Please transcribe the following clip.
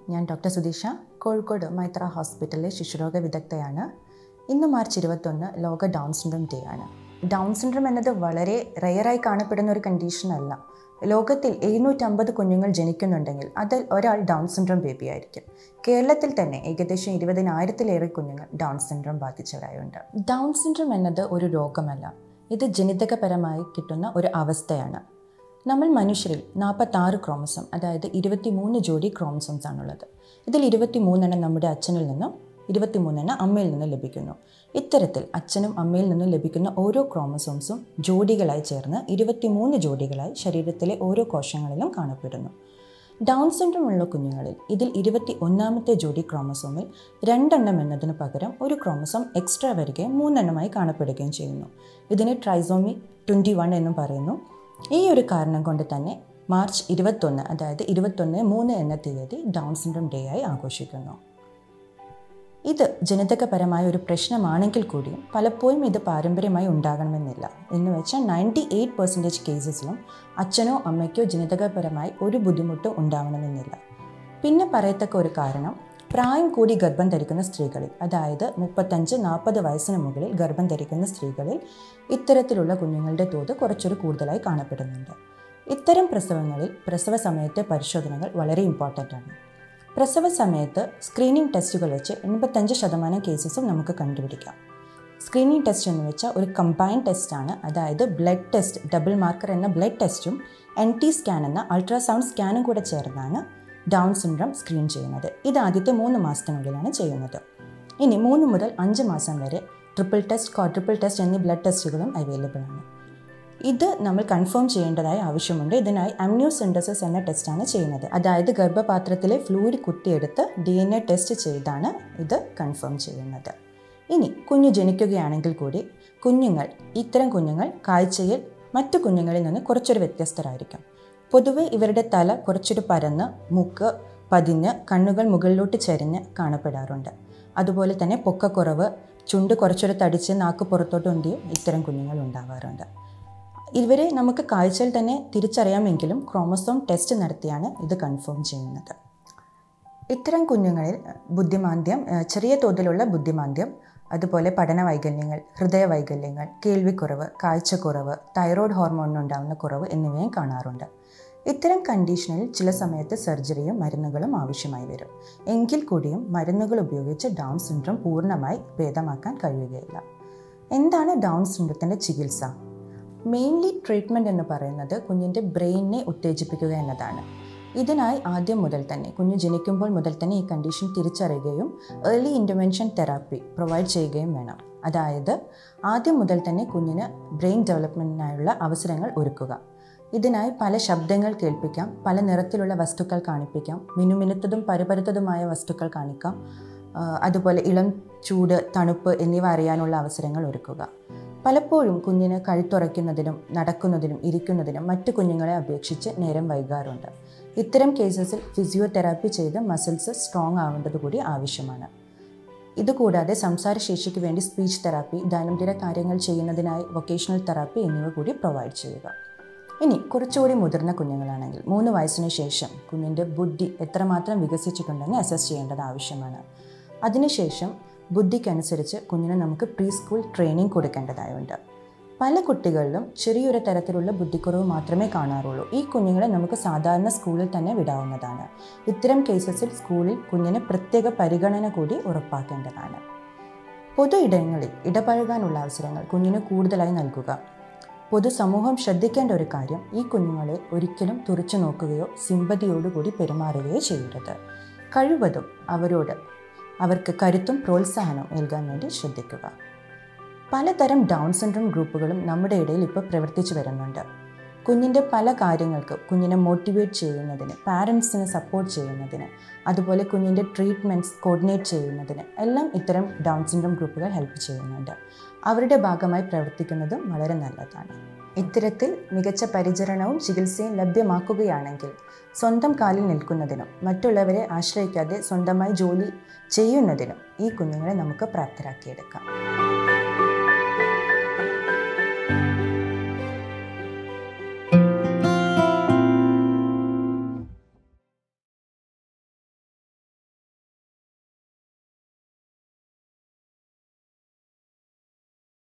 ഞാൻ ഡോക്ടർ സുധീഷ കോഴിക്കോട് മൈത്ര ഹോസ്പിറ്റലിലെ ശിശുരോഗ വിദഗ്ധയാണ് ഇന്ന് മാർച്ച് ഇരുപത്തൊന്ന് ലോക ഡൗൺ സിൻഡ്രോം ഡേ ആണ് ഡൗൺ സിൻഡ്രോം എന്നത് വളരെ റെയറായി കാണപ്പെടുന്ന ഒരു കണ്ടീഷൻ അല്ല ലോകത്തിൽ എഴുന്നൂറ്റമ്പത് കുഞ്ഞുങ്ങൾ ജനിക്കുന്നുണ്ടെങ്കിൽ അതിൽ ഒരാൾ ഡൗൺ സിൻഡ്രോം ബേബി ആയിരിക്കും കേരളത്തിൽ തന്നെ ഏകദേശം ഇരുപതിനായിരത്തിലേറെ കുഞ്ഞുങ്ങൾ ഡൗൺ സിൻഡ്രോം ബാധിച്ചവരായുണ്ട് ഡൗൺ സിൻഡ്രോം എന്നത് ഒരു രോഗമല്ല ഇത് ജനിതകപരമായി കിട്ടുന്ന ഒരു അവസ്ഥയാണ് നമ്മൾ മനുഷ്യരിൽ നാൽപ്പത്താറ് ക്രോമസോം അതായത് ഇരുപത്തി മൂന്ന് ജോഡി ക്രോമസോംസ് ആണുള്ളത് ഇതിൽ ഇരുപത്തി മൂന്നെണ്ണം നമ്മുടെ അച്ഛനിൽ നിന്നും ഇരുപത്തിമൂന്നെണ്ണം അമ്മയിൽ നിന്നും ലഭിക്കുന്നു ഇത്തരത്തിൽ അച്ഛനും അമ്മയിൽ നിന്നും ലഭിക്കുന്ന ഓരോ ക്രോമസോംസും ജോഡികളായി ചേർന്ന് ഇരുപത്തിമൂന്ന് ജോഡികളായി ശരീരത്തിലെ ഓരോ കോശങ്ങളിലും കാണപ്പെടുന്നു ഡൗൺ സിൻഡ്രോം ഉള്ള കുഞ്ഞുങ്ങളിൽ ഇതിൽ ഇരുപത്തി ഒന്നാമത്തെ ജോഡി ക്രോമസോമിൽ രണ്ടെണ്ണം എന്നതിന് പകരം ഒരു ക്രോമസോം എക്സ്ട്രാ വരികയും മൂന്നെണ്ണമായി കാണപ്പെടുകയും ചെയ്യുന്നു ഇതിനെ ട്രൈസോമി ട്വൻറ്റി വൺ എന്നും പറയുന്നു ഈ ഒരു കാരണം കൊണ്ട് തന്നെ മാർച്ച് ഇരുപത്തൊന്ന് അതായത് ഇരുപത്തൊന്ന് മൂന്ന് എന്ന തീയതി ഡൗൺ സിൻഡ്രോം ഡേ ആയി ആഘോഷിക്കുന്നു ഇത് ജനിതകപരമായ ഒരു പ്രശ്നമാണെങ്കിൽ കൂടിയും പലപ്പോഴും ഇത് പാരമ്പര്യമായി ഉണ്ടാകണമെന്നില്ല എന്ന് വെച്ചാൽ നയൻറ്റി എയ്റ്റ് പെർസെൻറ്റേജ് കേസസിലും അച്ഛനോ അമ്മയ്ക്കോ ജനിതകപരമായി ഒരു ബുദ്ധിമുട്ടും ഉണ്ടാവണമെന്നില്ല പിന്നെ പറയത്തക്ക ഒരു കാരണം പ്രായം കൂടി ഗർഭം ധരിക്കുന്ന സ്ത്രീകളിൽ അതായത് മുപ്പത്തഞ്ച് നാൽപ്പത് വയസ്സിന് മുകളിൽ ഗർഭം ധരിക്കുന്ന സ്ത്രീകളിൽ ഇത്തരത്തിലുള്ള കുഞ്ഞുങ്ങളുടെ തോത് കുറച്ചൊരു കൂടുതലായി കാണപ്പെടുന്നുണ്ട് ഇത്തരം പ്രസവങ്ങളിൽ പ്രസവ സമയത്തെ പരിശോധനകൾ വളരെ ഇമ്പോർട്ടൻ്റ് ആണ് പ്രസവ സമയത്ത് സ്ക്രീനിങ് ടെസ്റ്റുകൾ വെച്ച് എൺപത്തഞ്ച് ശതമാനം കേസസും നമുക്ക് കണ്ടുപിടിക്കാം സ്ക്രീനിങ് ടെസ്റ്റ് എന്ന് വെച്ചാൽ ഒരു കമ്പൈൻഡ് ടെസ്റ്റാണ് അതായത് ബ്ലഡ് ടെസ്റ്റ് ഡബിൾ മാർക്കർ എന്ന ബ്ലഡ് ടെസ്റ്റും എൻ ടി സ്കാൻ എന്ന അൾട്രാസൗണ്ട് സ്കാനും കൂടെ ചേർന്നാണ് ഡൗൺ സിൻഡ്രോം സ്ക്രീൻ ചെയ്യുന്നത് ഇത് ആദ്യത്തെ മൂന്ന് മാസത്തിനുള്ളിലാണ് ചെയ്യുന്നത് ഇനി മൂന്ന് മുതൽ അഞ്ച് മാസം വരെ ട്രിപ്പിൾ ടെസ്റ്റ് ക്വാഡ്രിപ്പിൾ ടെസ്റ്റ് എന്നീ ബ്ലഡ് ടെസ്റ്റുകളും അവൈലബിൾ ആണ് ഇത് നമ്മൾ കൺഫേം ചെയ്യേണ്ടതായ ആവശ്യമുണ്ട് ഇതിനായി അമ്ന്യൂസിൻഡസസ് എന്ന ടെസ്റ്റാണ് ചെയ്യുന്നത് അതായത് ഗർഭപാത്രത്തിലെ ഫ്ലൂയിഡ് കുത്തിയെടുത്ത് ഡി എൻ എ ടെസ്റ്റ് ചെയ്താണ് ഇത് കൺഫേം ചെയ്യുന്നത് ഇനി കുഞ്ഞ് ജനിക്കുകയാണെങ്കിൽ കൂടി കുഞ്ഞുങ്ങൾ ഇത്തരം കുഞ്ഞുങ്ങൾ കാഴ്ചയിൽ മറ്റു കുഞ്ഞുങ്ങളിൽ നിന്ന് കുറച്ചൊരു വ്യത്യസ്തരായിരിക്കും പൊതുവെ ഇവരുടെ തല കുറച്ചൊരു പരന്ന് മൂക്ക് പതിഞ്ഞ് കണ്ണുകൾ മുകളിലോട്ട് ചരിഞ്ഞ് കാണപ്പെടാറുണ്ട് അതുപോലെ തന്നെ പൊക്കക്കുറവ് ചുണ്ട് കുറച്ചൊരു തടിച്ച് നാക്ക് പുറത്തോട്ട് ഉന്തിയും ഇത്തരം കുഞ്ഞുങ്ങൾ ഉണ്ടാവാറുണ്ട് ഇവരെ നമുക്ക് കാഴ്ചയിൽ തന്നെ തിരിച്ചറിയാമെങ്കിലും ക്രോമസോം ടെസ്റ്റ് നടത്തിയാണ് ഇത് കൺഫേം ചെയ്യുന്നത് ഇത്തരം കുഞ്ഞുങ്ങളിൽ ബുദ്ധിമാന്ദ്യം ചെറിയ തോതിലുള്ള ബുദ്ധിമാന്ദ്യം അതുപോലെ പഠന വൈകല്യങ്ങൾ ഹൃദയ വൈകല്യങ്ങൾ കേൾവിക്കുറവ് കാഴ്ചക്കുറവ് തൈറോയ്ഡ് ഹോർമോണിനുണ്ടാകുന്ന കുറവ് എന്നിവയും കാണാറുണ്ട് ഇത്തരം കണ്ടീഷനിൽ ചില സമയത്ത് സർജറിയും മരുന്നുകളും ആവശ്യമായി വരും എങ്കിൽ കൂടിയും മരുന്നുകൾ ഉപയോഗിച്ച് ഡൗൺ സിൻഡ്രോം പൂർണ്ണമായി ഭേദമാക്കാൻ കഴിയുകയില്ല എന്താണ് ഡൗൺ സിൻഡ്രത്തിൻ്റെ ചികിത്സ മെയിൻലി ട്രീറ്റ്മെൻറ്റ് എന്ന് പറയുന്നത് കുഞ്ഞിൻ്റെ ബ്രെയിനിനെ ഉത്തേജിപ്പിക്കുക എന്നതാണ് ഇതിനായി ആദ്യം മുതൽ തന്നെ കുഞ്ഞ് ജനിക്കുമ്പോൾ മുതൽ തന്നെ ഈ കണ്ടീഷൻ തിരിച്ചറിയുകയും ഏർലി ഇൻ്റർവെൻഷൻ തെറാപ്പി പ്രൊവൈഡ് ചെയ്യുകയും വേണം അതായത് ആദ്യം മുതൽ തന്നെ കുഞ്ഞിന് ബ്രെയിൻ ഡെവലപ്മെൻറ്റിനായുള്ള അവസരങ്ങൾ ഒരുക്കുക ഇതിനായി പല ശബ്ദങ്ങൾ കേൾപ്പിക്കാം പല നിറത്തിലുള്ള വസ്തുക്കൾ കാണിപ്പിക്കാം മിനുമിനുത്തതും പരുപരുത്തതുമായ വസ്തുക്കൾ കാണിക്കാം അതുപോലെ ഇളം ചൂട് തണുപ്പ് എന്നിവ അറിയാനുള്ള അവസരങ്ങൾ ഒരുക്കുക പലപ്പോഴും കുഞ്ഞിന് കഴുത്തുറയ്ക്കുന്നതിനും നടക്കുന്നതിനും ഇരിക്കുന്നതിനും മറ്റു കുഞ്ഞുങ്ങളെ അപേക്ഷിച്ച് നേരം വൈകാറുണ്ട് ഇത്തരം കേസസിൽ ഫിസിയോതെറാപ്പി ചെയ്ത് മസിൽസ് സ്ട്രോങ് ആവേണ്ടത് കൂടി ആവശ്യമാണ് ഇതുകൂടാതെ സംസാരശേഷിക്ക് വേണ്ടി സ്പീച്ച് തെറാപ്പി ദൈനംദിന കാര്യങ്ങൾ ചെയ്യുന്നതിനായി വൊക്കേഷണൽ തെറാപ്പി എന്നിവ കൂടി പ്രൊവൈഡ് ചെയ്യുക ഇനി കുറച്ചുകൂടി മുതിർന്ന കുഞ്ഞുങ്ങളാണെങ്കിൽ മൂന്ന് വയസ്സിന് ശേഷം കുഞ്ഞിൻ്റെ ബുദ്ധി എത്രമാത്രം വികസിച്ചിട്ടുണ്ടെന്ന് അസസ് ചെയ്യേണ്ടത് ആവശ്യമാണ് അതിനുശേഷം ബുദ്ധിക്കനുസരിച്ച് കുഞ്ഞിന് നമുക്ക് പ്രീ സ്കൂൾ ട്രെയിനിങ് കൊടുക്കേണ്ടതായുണ്ട് പല കുട്ടികളിലും ചെറിയൊരു തരത്തിലുള്ള ബുദ്ധിക്കുറവ് മാത്രമേ കാണാറുള്ളൂ ഈ കുഞ്ഞുങ്ങളെ നമുക്ക് സാധാരണ സ്കൂളിൽ തന്നെ വിടാവുന്നതാണ് ഇത്തരം കേസസിൽ സ്കൂളിൽ കുഞ്ഞിന് പ്രത്യേക പരിഗണന കൂടി ഉറപ്പാക്കേണ്ടതാണ് പൊതു ഇടങ്ങളിൽ ഇടപഴകാനുള്ള അവസരങ്ങൾ കുഞ്ഞിന് കൂടുതലായി നൽകുക പൊതുസമൂഹം ശ്രദ്ധിക്കേണ്ട ഒരു കാര്യം ഈ കുഞ്ഞുങ്ങളെ ഒരിക്കലും തുറച്ചു നോക്കുകയോ സിമ്പതിയോടുകൂടി പെരുമാറുകയോ ചെയ്യരുത് കഴിവതും അവരോട് അവർക്ക് കരുത്തും പ്രോത്സാഹനവും നൽകാൻ വേണ്ടി ശ്രദ്ധിക്കുക പലതരം ഡൗൺ സിൻഡ്രോം ഗ്രൂപ്പുകളും നമ്മുടെ ഇടയിൽ ഇപ്പോൾ പ്രവർത്തിച്ചു വരുന്നുണ്ട് കുഞ്ഞിൻ്റെ പല കാര്യങ്ങൾക്ക് കുഞ്ഞിനെ മോട്ടിവേറ്റ് ചെയ്യുന്നതിന് പാരൻസിനെ സപ്പോർട്ട് ചെയ്യുന്നതിന് അതുപോലെ കുഞ്ഞിൻ്റെ ട്രീറ്റ്മെൻറ്റ്സ് കോർഡിനേറ്റ് ചെയ്യുന്നതിന് എല്ലാം ഇത്തരം ഡൗൺ സിൻഡ്രോം ഗ്രൂപ്പുകൾ ഹെൽപ്പ് ചെയ്യുന്നുണ്ട് അവരുടെ ഭാഗമായി പ്രവർത്തിക്കുന്നതും വളരെ നല്ലതാണ് ഇത്തരത്തിൽ മികച്ച പരിചരണവും ചികിത്സയും ലഭ്യമാക്കുകയാണെങ്കിൽ സ്വന്തം കാലിൽ നിൽക്കുന്നതിനും മറ്റുള്ളവരെ ആശ്രയിക്കാതെ സ്വന്തമായി ജോലി ചെയ്യുന്നതിനും ഈ കുഞ്ഞുങ്ങളെ നമുക്ക് പ്രാപ്തരാക്കിയെടുക്കാം